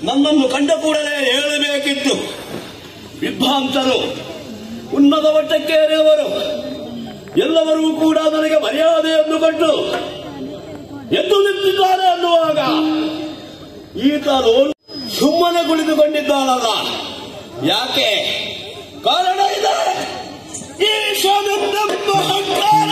ನನ್ನನ್ನು ಕಂಡ ಕೂಡಲೇ ಹೇಳಬೇಕಿತ್ತು ವಿದ್ವಾಂಸರು ಉನ್ನತ ಮಟ್ಟಕ್ಕೇರಿದವರು ಎಲ್ಲವರೂ ಕೂಡ ನನಗೆ ಮರ್ಯಾದೆಯನ್ನು ಕೊಟ್ಟು ಎದ್ದು ನಿಂತಿದ್ದಾರೆ ಅನ್ನುವಾಗ ಈತನು ಸುಮ್ಮನೆ ಕುಳಿತುಕೊಂಡಿದ್ದಾನಲ್ಲ ಯಾಕೆ ಕಾರಣ ಇದೆ ಈ ಸ್ವಾಮಿತ್ವವೆಂಬ ಅಹಂಕಾರ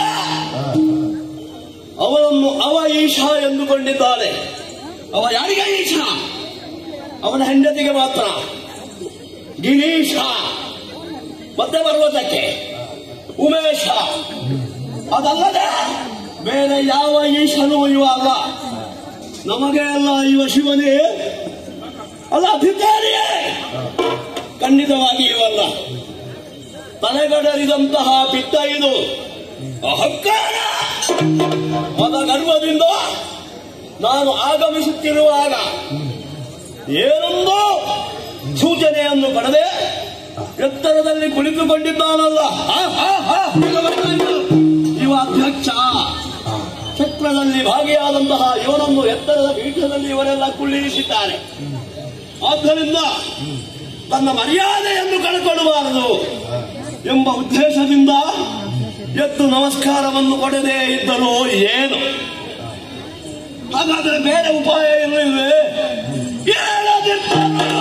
ಅವನನ್ನು ಅವ ಈಶಾ ಎಂದುಕೊಂಡಿದ್ದಾನೆ ಅವ ಯಾರಿಗೆ ಈಶಾ ಅವನ ಹೆಂಡತಿಗೆ ಮಾತ್ರ ಗಿರೀಶ ಮತ್ತೆ ಪರ್ವತಕ್ಕೆ ಉಮೇಶ ಅದಲ್ಲದೆ ಬೇರೆ ಯಾವ ಈಶನೂ ಇವ ಅಲ್ಲ ನಮಗೆ ಅಲ್ಲ ಇವ ಶಿವನೇ ಅಲ್ಲ ಅಧಿಕಾರಿಯೇ ಖಂಡಿತವಾಗಿ ಇವಲ್ಲ ತಲೆಗಡರಿದಂತಹ ಪಿತ್ತ ಇದು ಅಹಂಕಾರ ಮದ ಗರ್ಭದಿಂದ ನಾನು ಆಗಮಿಸುತ್ತಿರುವಾಗ ಏನೊಂದು ಸೂಚನೆಯನ್ನು ಪಡೆದೆ ಎತ್ತರದಲ್ಲಿ ಕುಳಿತುಕೊಂಡಿದ್ದಾನಲ್ಲ ಆ, ಆ, ಆ, ಈಗ ಬರ್ತಾನೆ. ಇವ ಅಧ್ಯಕ್ಷ ಚಕ್ರದಲ್ಲಿ ಭಾಗಿಯಾದಂತಹ ಇವನನ್ನು ಎತ್ತರದ ಪೀಠದಲ್ಲಿ ಇವರೆಲ್ಲ ಕುಳ್ಳಿರಿಸಿದ್ದಾರೆ ಆದ್ದರಿಂದ ತನ್ನ ಮರ್ಯಾದೆಯನ್ನು ಕಳ್ಕೊಳ್ಳಬಾರದು ಎಂಬ ಉದ್ದೇಶದಿಂದ ಎದ್ದು ನಮಸ್ಕಾರವನ್ನು ಕೊಡದೇ ಇದ್ದರು ಏನು ಹಾಗಾದರೆ ಬೇರೆ ಉಪಾಯ ಇರಲಿಲ್ವೇ ಹೇಳದಿದ್ದರು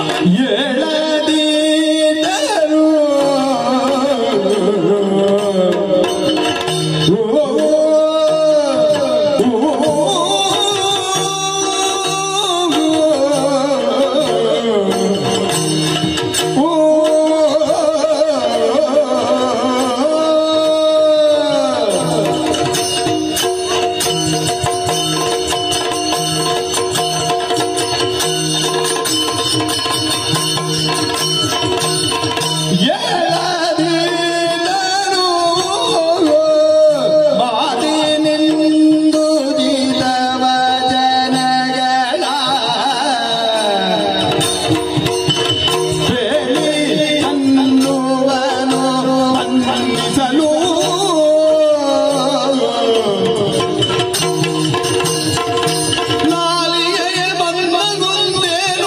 ಏಳದಿದ್ದರು ಏಳದಿದ್ದರು ಮಾತಿನಿಂದು ಜಿತವ ಜನಗಳ ಹೇಳಿ ಅನ್ನುವನು ಮನ್ನಿಸಲು ನಾಲಿಗೆಗೆ ಬಂದಗುಂದೇನು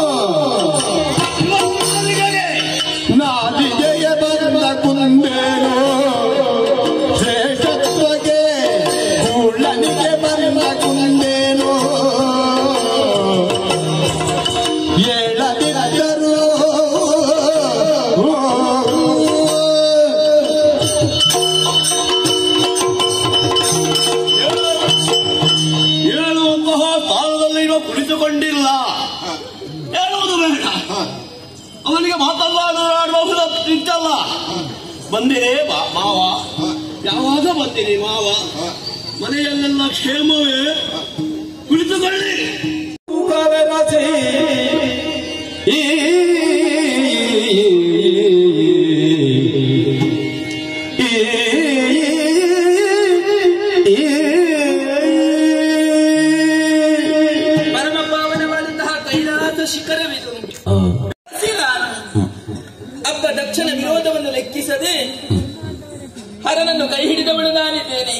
ನಾಲಿಗೆಗೆ ಬಂದ ಕುಂದೇನು ಶ್ರೇಷ್ಠತ್ವಕ್ಕೆ ಕುಳ್ಳನಿಗೆ ಬಂದ ಕುಂದೇನು ಹೇಳದಿದ್ದರು ಹೇಳುವಂತಹ ಸ್ಥಾನದಲ್ಲಿ ಇವ ಕುಳಿತುಕೊಂಡಿಲ್ಲ ಹೇಳುವುದು ಬೇಡ ಅವನಿಗೆ ಮಾತನಾಡಬಹುದ ಇದ್ದಲ್ಲ ಬಂದಿರೇ ಬಾ ಮಾವ ಯಾವಾಗ ಬಂದಿರಿ ಮಾವ ಮನೆಯಲ್ಲೆಲ್ಲ ಕ್ಷೇಮವೇ ಕುಳಿತುಕೊಳ್ಳಿ ಕವೆರಸಿ ಈ ಪರಮ ಪಾವನವಾದಂತಹ ಕೈಲಾಸ ಶಿಖರವಿದು ನಾನು ಅಬ್ಬ ದಕ್ಷನ ವಿರೋಧವನ್ನು ಲೆಕ್ಕಿಸದೆ ಹರನನ್ನು ಕೈ ಹಿಡಿದವಳು ನಾನಿದ್ದೇನೆ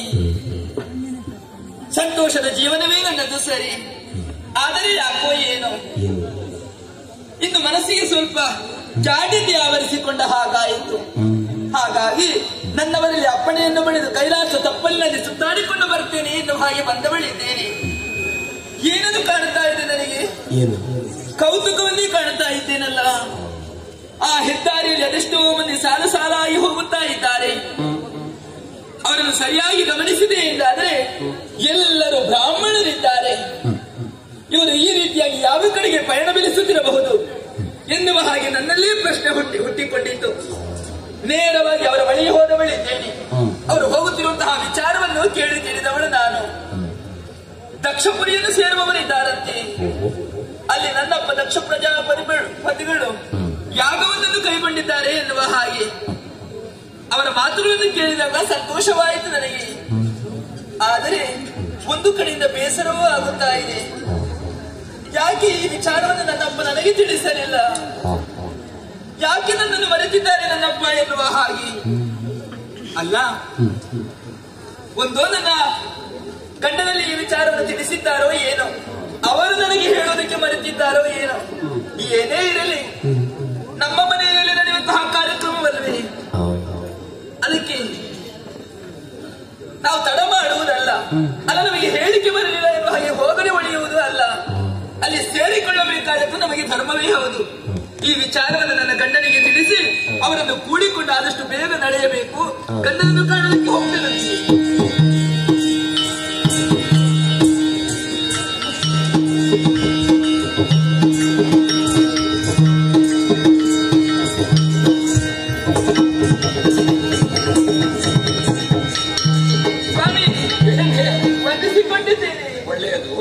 ಸಂತೋಷದ ಜೀವನವೇ ನನ್ನದು ಸರಿ ಆದರೆ ಯಾಕೋ ಏನೋ ಇನ್ನು ಮನಸ್ಸಿಗೆ ಸ್ವಲ್ಪ ಜಾಡ್ಯತೆ ಆವರಿಸಿಕೊಂಡ ಹಾಗಾಯಿತು ಹಾಗಾಗಿ ನನ್ನವರಲ್ಲಿ ಅಪ್ಪಣೆಯನ್ನು ಪಡೆದು ಕೈಲಾಸ ತಪ್ಪಲಿನಲ್ಲಿ ಸುತ್ತಾಡಿಕೊಂಡು ಬರ್ತೇನೆ ಎನ್ನುವ ಹಾಗೆ ಬಂದವಳಿದ್ದೇನೆ ಏನನ್ನು ಕಾಣುತ್ತಾ ಇದೆ ನನಗೆ ಕೌತುಕವನ್ನೇ ಕಾಣುತ್ತಾ ಇದ್ದೇನಲ್ಲ ಆ ಹೆದ್ದಾರಿಯಲ್ಲಿ ಅದೆಷ್ಟೋ ಮಂದಿ ಸಾಲ ಸಾಲಾಗಿ ಹೋಗುತ್ತಾ ಇದ್ದಾರೆ ಅವರನ್ನು ಸರಿಯಾಗಿ ಗಮನಿಸಿದೆ ಎಂದಾದರೆ ಎಲ್ಲರೂ ಬ್ರಾಹ್ಮಣರಿದ್ದಾರೆ ಇವರು ಈ ರೀತಿಯಾಗಿ ಯಾವ ಕಡೆಗೆ ಪಯಣ ಬೆಳೆಸುತ್ತಿರಬಹುದು ಎನ್ನುವ ಹಾಗೆ ನನ್ನಲ್ಲೇ ಪ್ರಶ್ನೆ ಹುಟ್ಟಿ ಹುಟ್ಟಿಕೊಂಡಿತ್ತು ನೇರವಾಗಿ ಅವರ ಬಳಿ ಹೋದವಳಿದ್ದೇನೆ ಅವರು ಹೋಗುತ್ತಿರುವಂತಹ ವಿಚಾರವನ್ನು ಕೇಳಿ ತಿಳಿದವಳು ನಾನು ದಕ್ಷಪುರಿಯನ್ನು ಸೇರುವವರಿದ್ದಾರಂತೆ ಅಲ್ಲಿ ನನ್ನಪ್ಪ ದಕ್ಷ ಪ್ರಜಾಪತಿ ಪತಿಗಳು ಯಾಗವೊಂದನ್ನು ಕೈಗೊಂಡಿದ್ದಾರೆ ಎನ್ನುವ ಹಾಗೆ ಅವರ ಮಾತುಗಳನ್ನು ಕೇಳಿದಾಗ ಸಂತೋಷವಾಯಿತು ನನಗೆ ಆದರೆ ಒಂದು ಕಡೆಯಿಂದ ಬೇಸರವೂ ಆಗುತ್ತಾ ಇದೆ ಯಾಕೆ ಈ ವಿಚಾರವನ್ನು ನನ್ನಪ್ಪ ನನಗೆ ತಿಳಿಸಲಿಲ್ಲ ಯಾಕೆ ನನ್ನನ್ನು ಮರೆತಿದ್ದಾರೆ ನನ್ನಪ್ಪ ಎನ್ನುವ ಹಾಗೆ ಅಲ್ಲ ಒಂದೋ ನನ್ನ ಗಂಡನಲ್ಲಿ ಈ ವಿಚಾರವನ್ನು ತಿಳಿಸಿದ್ದಾರೋ ಏನೋ ಅವರು ನನಗೆ ಹೇಳೋದಕ್ಕೆ ಮರೆತಿದ್ದಾರೋ ಏನೋ ಏನೇ ಇರಲಿ ನಮ್ಮ ಮನೆಯಲ್ಲಿ ನಡೆಯುವಂತಹ ಕಾರ್ಯಕ್ರಮವಲ್ಲವೇ ಅದಕ್ಕೆ ನಾವು ತಡ ಮಾಡುವುದಲ್ಲ ಅಲ್ಲ ನಮಗೆ ಹೇಳಿಕೆ ಬರಲಿಲ್ಲ ಎನ್ನುವ ಹಾಗೆ ಹೋಗದೆ ಒಳೆಯುವುದು ಅಲ್ಲ ಅಲ್ಲಿ ಸೇರಿಕೊಳ್ಳಬೇಕಾದದ್ದು ನಮಗೆ ಧರ್ಮವೇ ಹೌದು ಈ ವಿಚಾರವನ್ನು ನನ್ನ ಗಂಡನಿಗೆ ತಿಳಿಸಿ ಅವರನ್ನು ಕೂಡಿಕೊಂಡು ಆದಷ್ಟು ಬೇಗ ನಡೆಯಬೇಕು ಗಂಡನನ್ನು ಕಾಣೋದಕ್ಕೆ ಹೋಗ್ತೇನಂತೆ ಸ್ವಾಮಿ ವಂದಿಸಿಕೊಂಡಿದ್ದೇನೆ ಒಳ್ಳೆಯದು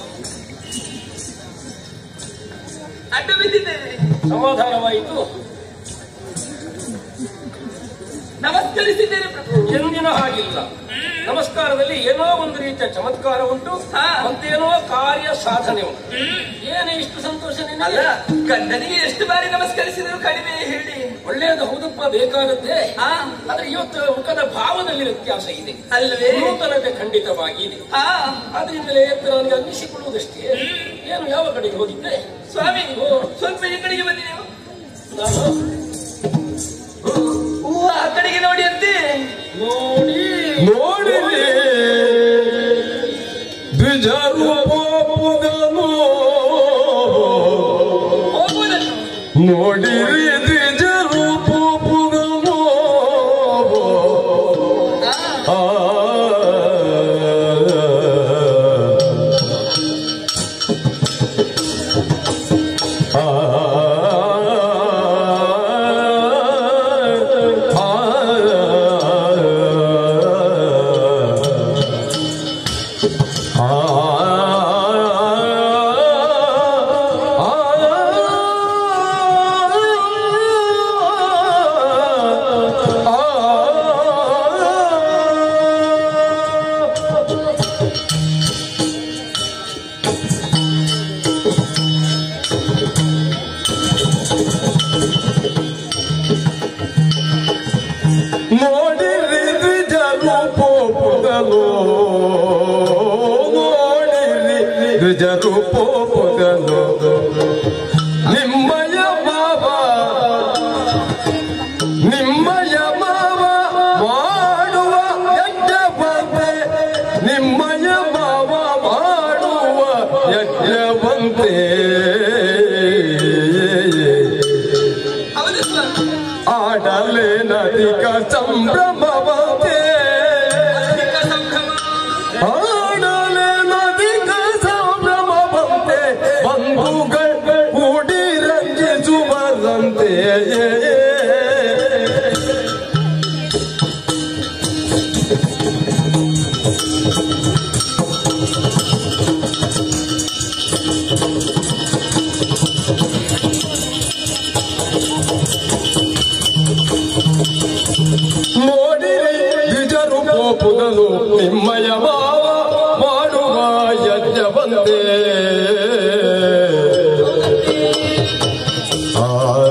ಅಡ್ಡ ಬಿದ್ದಿದ್ದೇನೆ ಸಮಾಧಾನವಾಯಿತು ನಮಸ್ಕರಿಸಿದ್ದೇನೆ ಪ್ರಭು ಎಂದಿನ ಹಾಗಿಲ್ಲ ನಮಸ್ಕಾರದಲ್ಲಿ ಏನೋ ಒಂದು ರೀತಿಯ ಚಮತ್ಕಾರ ಉಂಟು ಹಾ. ಮತ್ತೇನೋ ಕಾರ್ಯ ಸಾಧನೆ ಉಂಟು ಏನೇ ಇಷ್ಟು ಸಂತೋಷ ಅಲ್ಲ ನಿನಗೆ ಗಂಡನಿಗೆ ಎಷ್ಟು ಬಾರಿ ನಮಸ್ಕರಿಸಿದ್ರು ಕಡಿಮೆ ಹೇಳಿ ಒಳ್ಳೆಯದು ಹೌದಪ್ಪ ಬೇಕಾದದ್ದೇ ಆ ಆದ್ರೆ ಇವತ್ತು ಮುಖದ ಭಾವದಲ್ಲಿ ವ್ಯತ್ಯಾಸ ಇದೆ ಅಲ್ವೇ ನೂತನತೆ ಖಂಡಿತವಾಗಿ ಇದೆ ಆ ಆದ್ರಿಂದಲೇ ಎದ್ದು ನನಗೆ ಅನ್ನಿಸಿಕೊಳ್ಳುವುದಷ್ಟೇ ಏನು ಯಾವ ಕಡೆಗೆ ಹೋಗಿದ್ದೆ ಸ್ವಾಮಿ ಸ್ವಲ್ಪ ಈ ಕಡೆಗೆ ಬನ್ನಿ ನೀವು ನಾನು ಹೂ ಆ ಕಡೆಗೆ ನೋಡಿ ಅಂತೆ ನೋಡಿ ನೋಡಿರಿ ದ್ವಿಜರೂಪನು ಹೋಗುವುದನ್ನು ನೋಡಿರಿ ದ್ವಿಜರೂಪನು ಆ, ನೋಡಿರಿ ದ್ವಿಜರೂಪೋಪುಗಲು ನೋಡಿರಿ ದ್ವಿಜರೂಪೋಪುಗಲು ನಿಮ್ಮಯ ಮಾವ ನಿಮ್ಮಯ ಮಾವ ಮಾಡುವ ಯಜ್ಞವಂತೆ ನಿಮ್ಮಯ ಮಾವ ಮಾಡುವ ಯಜ್ಞವಂತೆ ಹೌದು ಸ್ವಾಮಿ ಆಡಲೆ ನದಿಕ ಸಂಭ್ರಮವಂತೆ ಅಧಿಕ ಸಂಭ್ರಮ ಆಡಲೆ ನದಿಕ ಸಂಭ್ರಮವಂತೆ ಬಂಧುಗಳು ಕೂಡಿ ರಂಜಿಸುವರಂತೆ ನೋಡಿರಿ ನಿಜರು ಕೋಪುಗಲು ನಿಮ್ಮಯ ಮಾವ ಮಾಡುವ ಯಜ್ಞವಂತೆ ಆ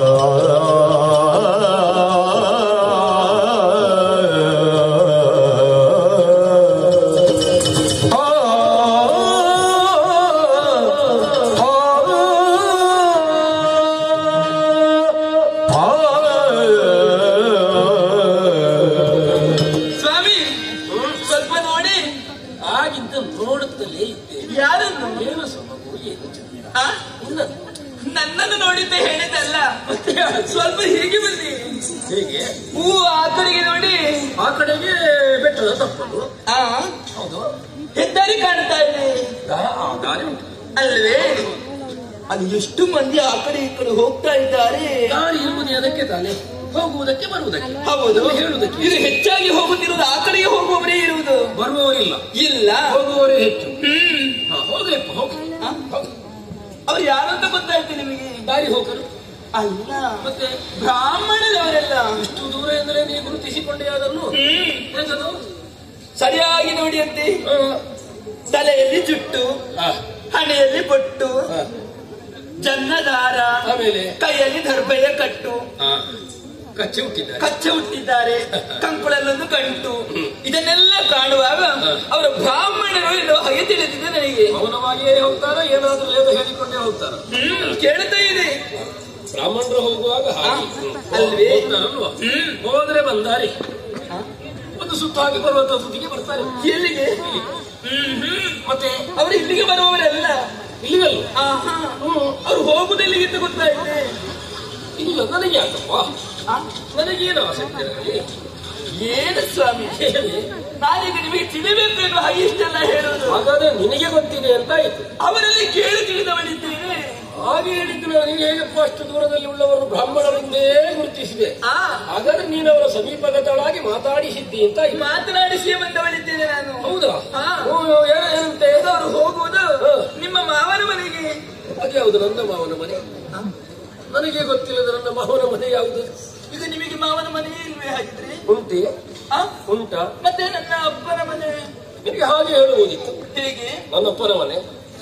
ಸ್ವಾಮಿ ಸ್ವಲ್ಪ ನೋಡಿ ಆಗಿದ್ದ ನೋಡುತ್ತಲೇ ಇದ್ದೇನೆ ಯಾರನ್ನು ಏನು ಸೊಬಗು ಏನು ಚಂದ ಆ? ಇನ್ನೊಂದು ನನ್ನನ್ನು ನೋಡಿದ್ದೆ ಹೇಳಿದ್ದಲ್ಲ ಮತ್ತೆ ಸ್ವಲ್ಪ ಹೀಗೆ ಬನ್ನಿ ಹೇಗೆ ಹೂ ಆ ಕಡೆಗೆ ನೋಡಿ ಆ ಕಡೆಗೆ ಬೆಟ್ಟದ ತಪ್ಪಲು ಆ ಹೌದು ಹೆದ್ದಾರಿ ಕಾಣ್ತಾ ಇದೆ ದಾ- ಆ ದಾರಿ ಉಂಟು ಅಲ್ವೇ ಅಲ್ಲಿ ಎಷ್ಟು ಮಂದಿ ಆ ಕಡೆ ಈ ಕಡೆ ಹೋಗ್ತಾ ಇದ್ದಾರೆ ದಾರಿ ಇರುವುದೇ ಅದಕ್ಕೆ ತಾನೆ ಹೋಗುವುದಕ್ಕೆ ಬರುವುದಕ್ಕೆ ಹೌದು ಹೇಳುವುದಕ್ಕೆ ಇದು ಹೆಚ್ಚಾಗಿ ಹೋಗುತ್ತಿರುವುದು ಆ ಕಡೆಗೆ ಹೋಗುವವರೇ ಇರುವುದು ಬರುವವರಿಲ್ಲ ಇಲ್ಲ ಹೋಗುವವರೇ ಹೆಚ್ಚು ಹ್ಮ್ ಹಾ, ಹೋಗ್ಲಿಪ್ಪ ಹೋಗು ಆ? ಹೋಗು. ಅವ್ರು ಯಾರು ಅಂತ ಗೊತ್ತಾಯ್ತು ನಿಮಗೆ ದಾರಿ ಹೋಗರು ಅಲ್ಲ ಮತ್ತೆ ಬ್ರಾಹ್ಮಣದವರೆಲ್ಲ ಇಷ್ಟು ದೂರ ಎಂದರೆ ನೀ ಗುರುತಿಸಿಕೊಂಡೆ ಅದನ್ನು ಹ್ಮ್ ಎಂತದು? ಸರಿಯಾಗಿ ನೋಡಿ ಅಂತೆ ಆ, ತಲೆಯಲ್ಲಿ ಜುಟ್ಟು ಆ, ಹಣೆಯಲ್ಲಿ ಬೊಟ್ಟು ಆ. ಜನ್ನದಾರ ಆಮೇಲೆ ಕೈಯಲ್ಲಿ ದರ್ಬೆಯ ಕಟ್ಟು ಆ, ಕಚ್ಚೆ ಹುಟ್ಟಿದ್ದಾರೆ ಕಚ್ಚೆ ಹುಟ್ಟಿದ್ದಾರೆ ಕಂಕುಳಲ್ಲೊಂದು ಗಂಟು ಇದನ್ನೆಲ್ಲ ಕಾಣುವಾಗ ಅವರ ಬ್ರಾಹ್ಮಣರು ಎನ್ನುವ ಹಾಗೆ ತಿಳಿದಿದೆ ನನಗೆ ಮೌನವಾಗಿಯೇ ಹೋಗ್ತಾರ ಏನಾದ್ರೂ ವೇದ ಹೇಳಿಕೊಂಡೇ ಹೋಗ್ತಾರ ಹ್ಮ್ ಕೇಳ್ತಾ ಇದೆ ಬ್ರಾಹ್ಮಣರು ಹೋಗುವಾಗ ಹಾಗೆ ಅಲ್ವೇ? ಹೋಗ್ತಾರಲ್ವಾ ಹ್ಮ್. ಹೋದ್ರೆ ಬಂದಾರಿ ಒಂದು ಸುತ್ತಾಗಿ ಪರ್ವತ ತುದಿಗೆ ಬರ್ತಾರೆ ಎಲ್ಲಿಗೆ ಹ್ಮ್ ಹ್ಮ್ ಮತ್ತೆ ಅವರು ಇಲ್ಲಿಗೆ ಬರುವವರಲ್ಲ ಇಲ್ಲಿಗಲ್ವ ಆಹಾ. ಅವ್ರು ಹೋಗುದೆಲ್ಲಿಗೆ ಅಂತ ಗೊತ್ತಾಯ್ತೆ ಇಲ್ಲ ನನಗೆ ಯಾಕಪ್ಪ ನನಗೇನು ಆಸಕ್ತಿ ಇರಲಿ ಏನು ಸ್ವಾಮಿ ಹೇಳಿ ನಾನೀಗ ನಿಮಗೆ ತಿಳಿಬೇಕು ಎನ್ನುವ ಹಾಗೆ ಇಷ್ಟೆಲ್ಲ ಹೇಳೋದು ಹಾಗಾದ್ರೆ ನಿನಗೆ ಗೊತ್ತಿದೆ ಅಂತ ಆಯ್ತು ಅವರಲ್ಲಿ ಕೇಳಿ ತಿಳಿದವಳಿದ್ದೇನೆ ಹಾಗೆ ಹೇಳಿದ್ದು ನನಗೆ ಹೇಗಪ್ಪ ಅಷ್ಟು ದೂರದಲ್ಲಿ ಉಳ್ಳವರು ಬ್ರಾಹ್ಮಣರೆಂದೇ ಗುರುತಿಸಿದೆ ಆ ಹಾಗಾದ್ರೆ ನೀನು ಅವರ ಸಮೀಪಗತಳಾಗಿ ಮಾತಾಡಿಸಿದ್ದಿ ಅಂತ ಆಯ್ತು ಮಾತನಾಡಿಸಿಯೇ ಬಂದವಳಿದ್ದೇನೆ ನಾನು ಹೌದಾ ಹಾ. ಓ, ಏನ- ಏನಂತೆ ಅವರು ಹೋಗುವುದು ಹಾ. ನಿಮ್ಮ ಮಾವನ ಮನೆಗೆ ಅದ್ಯಾವುದು ನನ್ನ ಮಾವನ ಮನೆ ನನಗೆ ಗೊತ್ತಿಲ್ಲದ ನನ್ನ ಮಾವನ ಮನೆ ಯಾವುದು ಇದು ನಿಮಗೆ ಮಾವನ ಮನೆಯೇ ಇಲ್ವೇ ಹಾಗಿದ್ರೆ ಉಂಟೆ ಆ? ಉಂಟಾ ಮತ್ತೆ ನನ್ನ ಅಪ್ಪನ ಮನೆ ನಿನಗೆ ಹಾಗೆ ಹೇಳುವುದಿತ್ತು ಹೇಗೆ ನನ್ನ ಅಪ್ಪನ ಮನೆ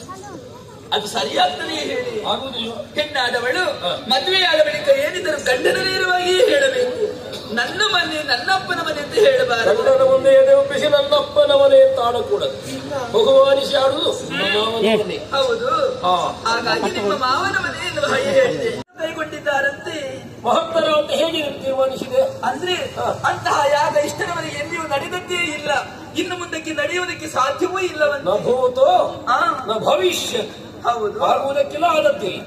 ಅದು ಸರಿಯಾಗ್ತದೆ ಹೇಳಿ ಆಗುವುದಿಲ್ಲ ಹೆಣ್ಣಾದವಳು ಹಾ. ಮದುವೆಯಾದ ಬಳಿಕ ಏನಿದ್ದರೂ ಗಂಡನ ನೇರವಾಗಿಯೇ ಹೇಳಬೇಕು ನನ್ನ ಮನೆ ನನ್ನ ಅಪ್ಪನ ಮನೆ ಅಂತ ಹೇಳಬಾರದು ಗಂಡನ ಮುಂದೆ ಎದೆ ಒಪ್ಪಿಸಿ ನನ್ನ ಅಪ್ಪನ ಮನೆ ಅಂತ ಆಡಕೂಡದು ಬಹುಮಾನಿಸಿ ಆಡುವುದು ನನ್ನ ಮಾವನ ಮನೆ ಹೌದು ಹಾ. ಹಾಗಾಗಿ ನಿಮ್ಮ ಮಾವನ ಮನೆ ಎನ್ನುವ ಹಾಗೆ ಹೇಳಿದೆ ಕೈಗೊಂಡಿದ್ದಾರಂತೆ ಮಹತ್ತರ ಅಂತ ಹೇಗೆ ತೀರ್ಮಾನಿಸಿದೆ ಅಂದ್ರೆ ಅಂತಹ ಯಾಗ ಇಷ್ಟರ ಮನೆಗೆ ಎಂದಿಯೂ ನಡೆದದ್ದೇ ಇಲ್ಲ ಇನ್ನು ಮುಂದಕ್ಕೆ ನಡೆಯುವುದಕ್ಕೆ ಸಾಧ್ಯವೂ ನ ಇಲ್ಲವಂತೆ ಭೂತೋ ಆ, ನ ಭವಿಷ್ಯ ಹೌದು ಆಗುವುದಕ್ಕಿಲ್ಲ ಆದದ್ದಿಲ್ಲ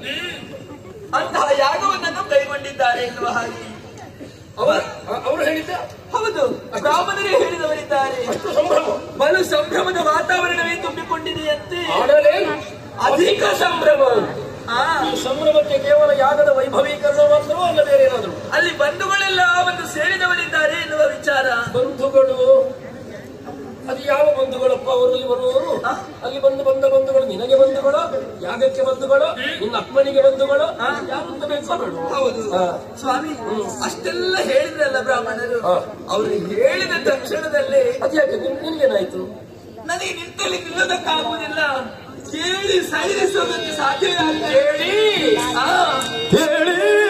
ಅಂತಹ ಯಾಗವನ್ನು ಕೈಗೊಂಡಿದ್ದಾರೆ ಎನ್ನುವ ಹಾಗೆ ಅವರ ಅವರು ಹೇಳಿದ್ದ ಹೌದು ಬ್ರಾಹ್ಮಣರೇ ಹೇಳಿದವರಿದ್ದಾರೆ ಅಷ್ಟು ಸಂಭ್ರಮ ಬಲು ಸಂಭ್ರಮದ ವಾತಾವರಣವೇ ತುಂಬಿಕೊಂಡಿದೆಯಂತೆ ಆಡಲೇ ಅಧಿಕ ಸಂಭ್ರಮ ಆ ಈ ಸಂಭ್ರಮಕ್ಕೆ ಕೇವಲ ಯಾಗದ ವೈಭವೀಕರಣ ಮಾತ್ರ ಅಲ್ಲ ಬೇರೆ ಏನಾದ್ರು ಅಲ್ಲಿ ಬಂಧುಗಳೆಲ್ಲ ಒಂದು ಸೇರಿದವರಿದ್ದಾರೆ ಎನ್ನುವ ವಿಚಾರ ಬಂಧುಗಳು ಅದು ಯಾವ ಬಂಧುಗಳಪ್ಪ ಅವರಲ್ಲಿ ಬರುವವರು ಆ? ಅಲ್ಲಿ ಬಂದು ಬಂದ ಬಂಧುಗಳು ನಿನಗೆ ಬಂಧುಗಳು ಯಾಗಕ್ಕೆ ಬಂಧುಗಳು ನಿನ್ನ ಅಪ್ಪನಿಗೆ ಬಂಧುಗಳು ಯಾರು ಅಂತ ಬೇಕು ಬೇಡ ಹೌದು ಹಾ. ಸ್ವಾಮಿ ಅಷ್ಟೆಲ್ಲ ಹೇಳಿದ್ರಲ್ಲ ಬ್ರಾಹ್ಮಣರು ಹಾ. ಅವರು ಹೇಳಿದ ತಕ್ಷಣದಲ್ಲೇ ಅದ್ಯಾಕೆ ನಿನ್- ನಿನ್ಗೇನಾಯ್ತು ನನಗೆ ನಿಂತಲ್ಲಿ ನಿಲ್ಲೋದಕ್ಕಾಗುವುದಿಲ್ಲ ಕೇಳಿ ಸೈರಿಸೋದಕ್ಕೆ ಸಾಧ್ಯವೇ ಆಗಲಿಲ್ಲ. ಹೇಳಿ ಆ, ಹೇಳಿ